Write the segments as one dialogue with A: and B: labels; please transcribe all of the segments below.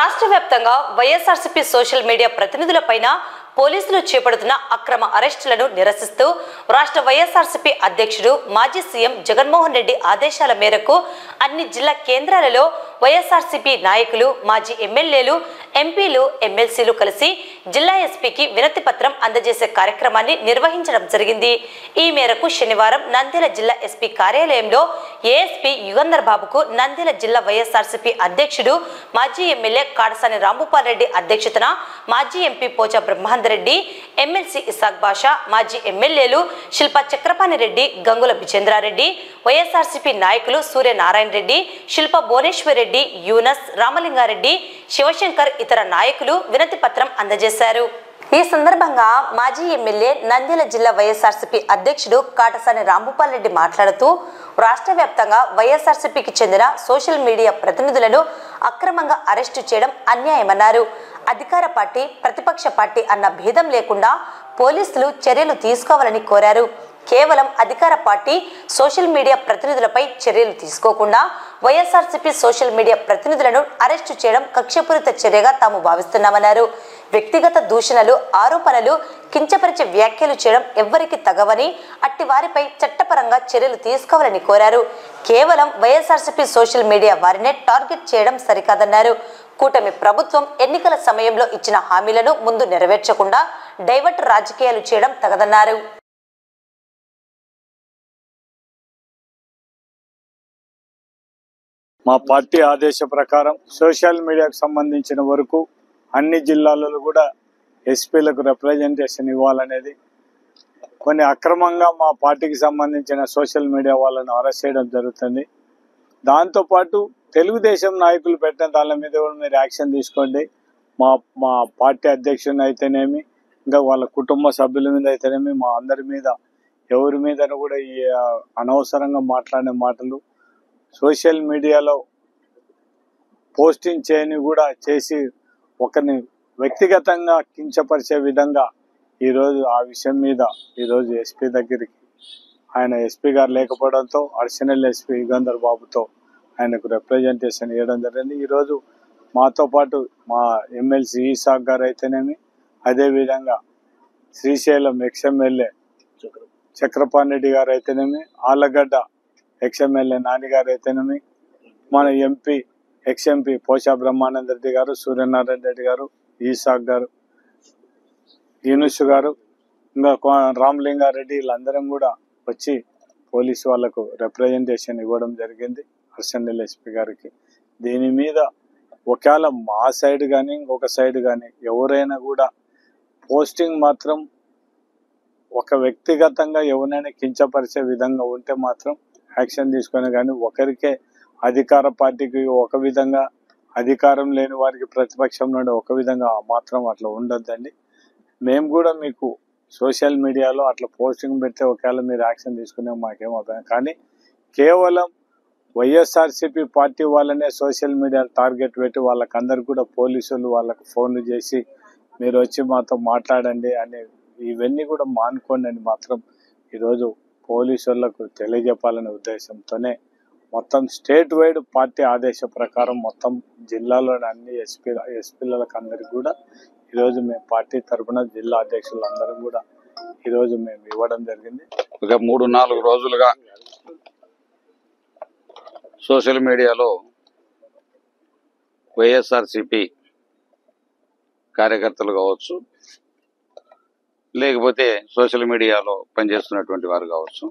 A: రాష్ట్ర వ్యాప్తంగా YSRCP social media ప్రతినిధులపైన పోలీసులు చేపడుతున్న అక్రమ అరెస్టులను నిరసిస్తూ రాష్ట్ర వైఎస్ఆర్సీపీ అధ్యక్షుడు మాజీ సీఎం జగన్మోహన్ రెడ్డి ఆదేశాల మేరకు అన్ని జిల్లా కేంద్రాలలో వైఎస్ఆర్సీపీ నాయకులు మాజీ ఎమ్మెల్యేలు ఎంపీలు ఎమ్మెల్సీలు కలిసి జిల్లా ఎస్పీకి వినతి పత్రం అందజేసే కార్యక్రమాన్ని నిర్వహించడం జరిగింది ఈ మేరకు శనివారం నంద్యాల జిల్లా ఎస్పీ కార్యాలయంలో ఏఎస్పీ యుగంధర్ బాబుకు నంద్యాల జిల్లా వైఎస్ఆర్సీపీ అధ్యక్షుడు మాజీ ఎమ్మెల్యే కాడసాని రాంభూపాల్ రెడ్డి అధ్యక్షతన మాజీ ఎంపీ పోచా బ్రహ్మాందర్ రెడ్డి ఎమ్మెల్సీ ఇసాక్ బాషా మాజీ ఎమ్మెల్యేలు శిల్పా చక్రపాణి రెడ్డి గంగుల విజేంద్రారెడ్డి వైఎస్ఆర్సీపీ నాయకులు సూర్యనారాయణ రెడ్డి శిల్ప భువనేశ్వర్ రెడ్డి యూనస్ రామలింగారెడ్డి శివశంకర్ ఇతర నాయకులు వినతి పత్రం అందజేశారు ఈ సందర్భంగా మాజీ ఎమ్మెల్యే నంద్యాల జిల్లా వైఎస్ఆర్సీపీ అధ్యక్షుడు కాటసాని రాంభూపాల్ రెడ్డి మాట్లాడుతూ రాష్ట్ర వ్యాప్తంగా వైఎస్ఆర్సీపీకి చెందిన సోషల్ మీడియా ప్రతినిధులను అక్రమంగా అరెస్టు చేయడం అన్యాయమన్నారు అధికార పార్టీ ప్రతిపక్ష పార్టీ అన్న భేదం లేకుండా పోలీసులు చర్యలు తీసుకోవాలని కోరారు కేవలం అధికార పార్టీ సోషల్ మీడియా ప్రతినిధులపై చర్యలు తీసుకోకుండా వైఎస్ఆర్సీపీ సోషల్ మీడియా ప్రతినిధులను అరెస్టు చేయడం కక్షపూరిత చర్యగా తాము భావిస్తున్నామన్నారు వ్యక్తిగత దూషణలు ఆరోపణలు కించపరిచే వ్యాఖ్యలు చేయడం ఎవ్వరికి తగవని అట్టి వారిపై చట్టపరంగా చర్యలు తీసుకోవాలని కోరారు కేవలం వైఎస్ఆర్సీపీ సోషల్ మీడియా వారినే టార్గెట్ చేయడం సరికాదన్నారు కూటమి ప్రభుత్వం ఎన్నికల సమయంలో ఇచ్చిన హామీలను ముందు నెరవేర్చకుండా డైవర్ట్ రాజకీయాలు చేయడం తగదన్నారు
B: మా పార్టీ ఆదేశ ప్రకారం సోషల్ మీడియాకు సంబంధించిన వరకు అన్ని జిల్లాలలో కూడా ఎస్పీలకు రిప్రజెంటేషన్ ఇవ్వాలనేది కొన్ని అక్రమంగా మా పార్టీకి సంబంధించిన సోషల్ మీడియా వాళ్ళను అరెస్ట్ చేయడం జరుగుతుంది దాంతోపాటు తెలుగుదేశం నాయకులు పెట్టిన దాని మీద కూడా మీరు యాక్షన్ తీసుకోండి మా మా పార్టీ అధ్యక్షుని అయితేనేమి ఇంకా వాళ్ళ కుటుంబ సభ్యుల మీద అయితేనేమి మా అందరి మీద ఎవరి మీద కూడా ఈ ఆ, అనవసరంగా మాట్లాడే మాటలు సోషల్ మీడియాలో పోస్టింగ్ చేయని కూడా చేసి ఒకరిని వ్యక్తిగతంగా కించపరిచే విధంగా ఈరోజు ఆ విషయం మీద ఈరోజు ఎస్పీ దగ్గరికి ఆయన ఎస్పీ గారు లేకపోవడంతో అడిషనల్ ఎస్పీ యుగంధర్ బాబుతో ఆయనకు రిప్రజెంటేషన్ ఇవ్వడం జరిగింది ఈరోజు మాతో పాటు మా ఎమ్మెల్సీ ఈసాక్ గారు అయితేనేమి అదేవిధంగా శ్రీశైలం ఎక్స్ఎమ్మెల్యే చక్రపాణి రెడ్డి గారు అయితేనేమి ఆలగడ్డ ఎక్స్ఎమ్మెల్యే నాని గారు అయితేనేమి మన MP ex MP Pocha Brahmananda Reddy గారు సూర్యనారాయణ రెడ్డి గారు ఈసాక్ గారు యూనుస్ గారు ఇంకా కో- రామలింగారెడ్డి వీళ్ళందరం కూడా వచ్చి పోలీసు వాళ్ళకు రిప్రజెంటేషన్ ఇవ్వడం జరిగింది హర్షన్ఎల్ ఎస్పీ గారికి దీని మీద ఒకవేళ మా సైడ్ కానీ ఇంకొక సైడ్ కానీ ఎవరైనా కూడా పోస్టింగ్ మాత్రం ఒక వ్యక్తిగతంగా ఎవరైనా కించపరిచే విధంగా ఉంటే మాత్రం యాక్షన్ తీసుకొని కానీ ఒకరికే అధికార పార్టీకి ఒక విధంగా అధికారం లేని వారికి ప్రతిపక్షం నుండి ఒక విధంగా మాత్రం అట్లా ఉండొద్దండి మేము కూడా మీకు సోషల్ మీడియాలో అట్లా పోస్టింగ్ పెడితే ఒకవేళ మీరు యాక్షన్ తీసుకునే మాకేం అర్థం కానీ కేవలం వైఎస్ఆర్సీపీ పార్టీ వాళ్ళనే సోషల్ మీడియా టార్గెట్ పెట్టి వాళ్ళకందరికి కూడా పోలీసులు వాళ్ళకు ఫోన్లు చేసి మీరు వచ్చి మాతో మాట్లాడండి అనే ఇవన్నీ కూడా మానుకోండి అని మాత్రం ఈరోజు పోలీసు వాళ్ళకు తెలియజెప్పాలనే ఉద్దేశంతోనే మొత్తం స్టేట్ వైడ్ పార్టీ ఆదేశ ప్రకారం మొత్తం జిల్లాలోని అన్ని ఎస్పీ ఎస్పీలకు అందరికి కూడా ఈరోజు మేము పార్టీ తరఫున జిల్లా అధ్యక్షులు అందరం కూడా ఈరోజు మేము ఇవ్వడం జరిగింది
C: ఒక మూడు నాలుగు రోజులుగా సోషల్ మీడియాలో వైఎస్ఆర్సిపి కార్యకర్తలు కావచ్చు లేకపోతే సోషల్ మీడియాలో పనిచేస్తున్నటువంటి వారు కావచ్చు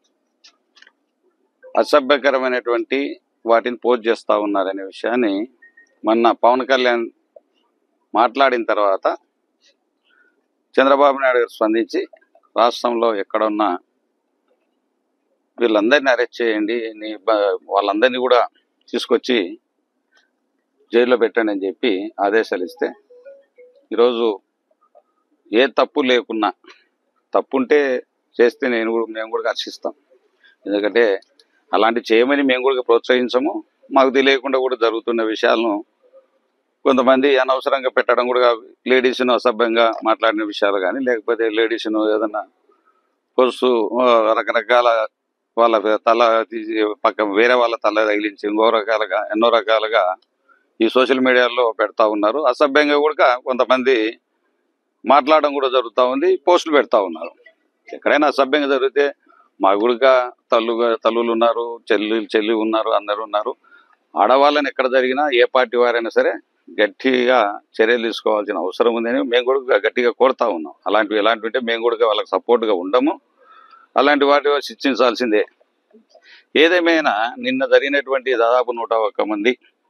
C: అసభ్యకరమైనటువంటి వాటిని పోస్ట్ చేస్తూ ఉన్నారనే విషయాన్ని మొన్న పవన్ కళ్యాణ్ మాట్లాడిన తర్వాత చంద్రబాబు నాయుడు గారు స్పందించి రాష్ట్రంలో ఎక్కడున్నా వీళ్ళందరినీ అరెస్ట్ చేయండి నీ బ- వాళ్ళందరినీ కూడా తీసుకొచ్చి జైల్లో పెట్టండి అని చెప్పి ఆదేశాలు ఇస్తే ఈరోజు ఏ తప్పు లేకున్నా తప్పు ఉంటే చేస్తే నేను కూడా మేము కూడా హర్షిస్తాం ఎందుకంటే అలాంటి చేయమని మేము కూడా ప్రోత్సహించము మాకు తెలియకుండా కూడా జరుగుతున్న విషయాలను కొంతమంది అనవసరంగా పెట్టడం కూడా లేడీస్ను అసభ్యంగా మాట్లాడిన విషయాలు కానీ లేకపోతే లేడీస్ను ఏదన్నా కొలుసు ఆ, రకరకాల వాళ్ళ తల తీసి పక్క వేరే వాళ్ళ తల తగిలించి ఇంకో రకాలుగా ఎన్నో రకాలుగా ఈ సోషల్ మీడియాలో పెడతా ఉన్నారు అసభ్యంగా కూడా కొంతమంది మాట్లాడడం కూడా జరుగుతూ ఉంది పోస్టులు పెడతా ఉన్నారు ఎక్కడైనా అసభ్యంగా జరిగితే మా గుడిక తల్లుగా తల్లులు ఉన్నారు చెల్లి చెల్లి ఉన్నారు అందరు ఉన్నారు ఆడవాళ్ళని ఎక్కడ జరిగినా ఏ పార్టీ వారైనా సరే గట్టిగా చర్యలు తీసుకోవాల్సిన అవసరం ఉందని మేము కూడా గట్టిగా కోరుతా ఉన్నాం అలాంటివి ఎలాంటివి ఉంటే మేము కూడా వాళ్ళకి సపోర్ట్గా ఉండము అలాంటి వాటి శిక్షించాల్సిందే ఏదేమైనా నిన్న జరిగినటువంటి దాదాపు నూట ఒక్క మంది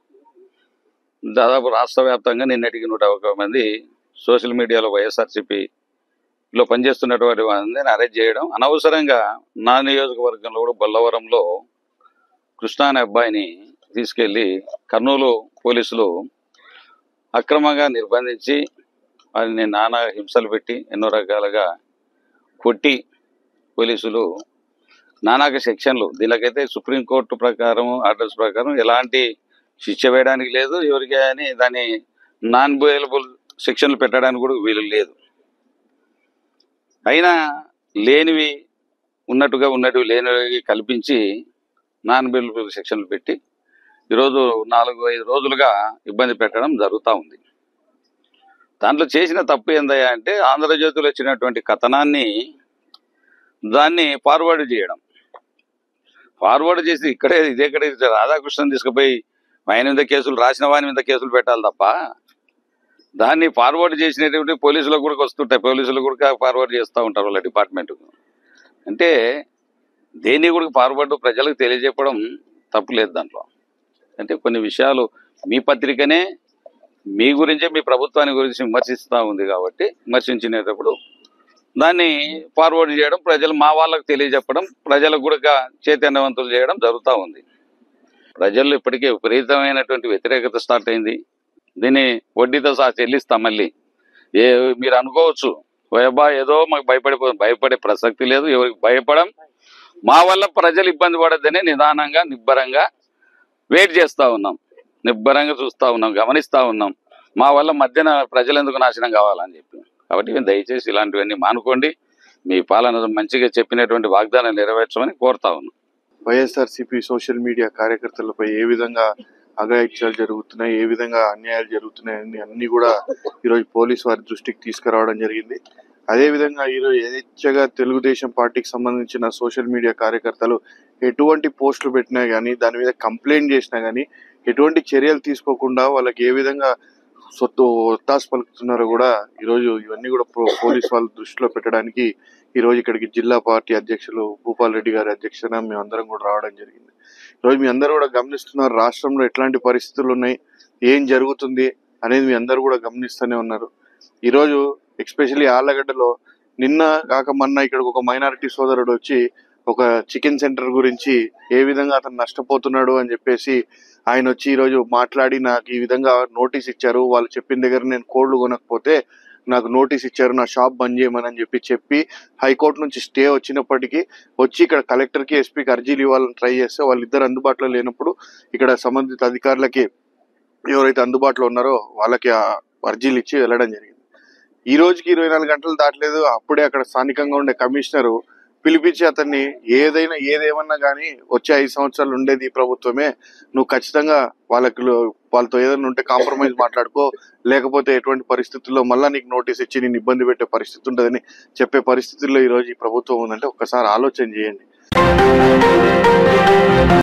C: దాదాపు రాష్ట్ర వ్యాప్తంగా నిన్నటికి నూట ఒక్క మంది సోషల్ మీడియాలో వైఎస్ఆర్సీపీలో పనిచేస్తున్నటువంటి వారిని అరెస్ట్ చేయడం అనవసరంగా నా నియోజకవర్గంలో కూడా బొల్లవరంలో కృష్ణ అనే అబ్బాయిని తీసుకెళ్లి కర్నూలు పోలీసులు అక్రమంగా నిర్బంధించి వారిని నానా హింసలు పెట్టి ఎన్నో రకాలుగా కొట్టి పోలీసులు నానాక సెక్షన్లు దీనికైతే సుప్రీంకోర్టు ప్రకారం ఆర్డర్స్ ప్రకారం ఎలాంటి శిక్ష వేయడానికి లేదు ఎవరికి అని దాన్ని నాన్ బయలబుల్ సెక్షన్లు పెట్టడానికి కూడా వీలు లేదు అయినా లేనివి ఉన్నట్టుగా ఉన్నటివి లేనివి కల్పించి నాన్ బెయిలబుల్ సెక్షన్లు పెట్టి ఈరోజు నాలుగు ఐదు రోజులుగా ఇబ్బంది పెట్టడం జరుగుతూ ఉంది దాంట్లో చేసిన తప్పు ఏందయ్యా అంటే ఆంధ్రజ్యోతిలో వచ్చినటువంటి కథనాన్ని దాన్ని ఫార్వర్డ్ చేయడం ఫార్వర్డ్ చేసి ఇక్కడే ఇదే ఇక్కడ రాధాకృష్ణన్ తీసుకుపోయి ఆయన మీద కేసులు రాసిన వాని మీద కేసులు పెట్టాలి తప్ప దాన్ని ఫార్వర్డ్ చేసినటువంటి పోలీసులకు కూడా వస్తుంటాయి పోలీసులు కూడా ఫార్వర్డ్ చేస్తూ ఉంటారు వాళ్ళ డిపార్ట్మెంట్ అంటే దేన్ని కూడా ఫార్వర్డ్ ప్రజలకు తెలియజెప్పడం తప్పులేదు దాంట్లో అంటే కొన్ని విషయాలు మీ పత్రికనే మీ గురించే మీ ప్రభుత్వాన్ని గురించి విమర్శిస్తూ ఉంది కాబట్టి విమర్శించినప్పుడు దాన్ని ఫార్వర్డ్ చేయడం ప్రజలు మా వాళ్ళకు తెలియజెప్పడం ప్రజలకు కూడా చైతన్యవంతులు చేయడం జరుగుతూ ఉంది ప్రజల్లో ఇప్పటికే విపరీతమైనటువంటి వ్యతిరేకత స్టార్ట్ అయింది దీన్ని వడ్డీతో సహా చెల్లిస్తాం మళ్ళీ ఏ మీరు అనుకోవచ్చు వైబా ఏదో మాకు భయపడిపో భయపడే ప్రసక్తి లేదు ఎవరికి భయపడం మా వల్ల ప్రజలు ఇబ్బంది పడద్దని నిదానంగా నిబ్బరంగా వెయిట్ చేస్తూ ఉన్నాం నిబ్బరంగా చూస్తూ ఉన్నాం గమనిస్తూ ఉన్నాం మా వల్ల మధ్యన ప్రజలు ఎందుకు నాశనం కావాలని చెప్పి కాబట్టి మీరు దయచేసి ఇలాంటివన్నీ మానుకోండి మీ పాలన మంచిగా చెప్పినటువంటి వాగ్దానం నెరవేర్చమని కోరుతా ఉన్నాం
D: వైఎస్ఆర్సీపీ సోషల్ మీడియా కార్యకర్తలపై ఏ విధంగా అఘాయిత్యాలు జరుగుతున్నాయి ఏ విధంగా అన్యాయాలు జరుగుతున్నాయి అన్ని అన్ని కూడా ఈరోజు పోలీస్ వారి దృష్టికి తీసుకురావడం జరిగింది అదే విధంగా ఈరోజు యథేచ్ఛగా తెలుగుదేశం పార్టీకి సంబంధించిన సోషల్ మీడియా కార్యకర్తలు ఎటువంటి పోస్టులు పెట్టినా కానీ దాని మీద కంప్లైంట్ చేసినా కానీ ఎటువంటి చర్యలు తీసుకోకుండా వాళ్ళకి ఏ విధంగా సొత్తు ఒత్తాసు పలుకుతున్నారో కూడా ఈరోజు ఇవన్నీ కూడా పో- పోలీస్ వాళ్ళ దృష్టిలో పెట్టడానికి ఈ రోజు ఇక్కడికి జిల్లా పార్టీ అధ్యక్షులు భూపాల్ రెడ్డి గారి అధ్యక్షన మేమందరం కూడా రావడం జరిగింది ఈరోజు మీ అందరూ కూడా గమనిస్తున్నారు రాష్ట్రంలో ఎట్లాంటి పరిస్థితులు ఉన్నాయి ఏం జరుగుతుంది అనేది మీ అందరూ కూడా గమనిస్తూనే ఉన్నారు ఈరోజు ఎక్స్పెషల్లీ ఆళ్ళగడ్డలో నిన్న కాక మొన్న ఇక్కడికి ఒక మైనారిటీ సోదరుడు వచ్చి ఒక చికెన్ సెంటర్ గురించి ఏ విధంగా అతను నష్టపోతున్నాడు అని చెప్పేసి ఆయన వచ్చి ఈరోజు మాట్లాడి నాకు ఈ విధంగా నోటీస్ ఇచ్చారు వాళ్ళు చెప్పిన దగ్గర నేను కోళ్లు కొనకపోతే నాకు నోటీస్ ఇచ్చారు నా షాప్ బంద్ చేయమని అని చెప్పి చెప్పి హైకోర్టు నుంచి స్టే వచ్చినప్పటికీ వచ్చి ఇక్కడ కలెక్టర్కి ఎస్పీకి అర్జీలు ఇవ్వాలని ట్రై చేస్తే వాళ్ళిద్దరు అందుబాటులో లేనప్పుడు ఇక్కడ సంబంధిత అధికారులకి ఎవరైతే అందుబాటులో ఉన్నారో వాళ్ళకి ఆ అర్జీలు ఇచ్చి వెళ్ళడం జరిగింది ఈ రోజుకి ఇరవై నాలుగు గంటలు దాటలేదు అప్పుడే అక్కడ స్థానికంగా ఉండే కమిషనరు పిలిపించి అతన్ని ఏదైనా ఏదేమన్నా కానీ వచ్చే ఐదు సంవత్సరాలు ఉండేది ఈ ప్రభుత్వమే నువ్వు ఖచ్చితంగా వాళ్ళకి లో- వాళ్ళతో ఏదైనా ఉంటే కాంప్రమైజ్ మాట్లాడుకో లేకపోతే ఎటువంటి పరిస్థితుల్లో మళ్ళా నీకు నోటీస్ ఇచ్చి నేను ఇబ్బంది పెట్టే పరిస్థితి ఉంటుందని చెప్పే పరిస్థితుల్లో ఈ రోజు ఈ ప్రభుత్వం ఉందంటే ఒక్కసారి ఆలోచన చేయండి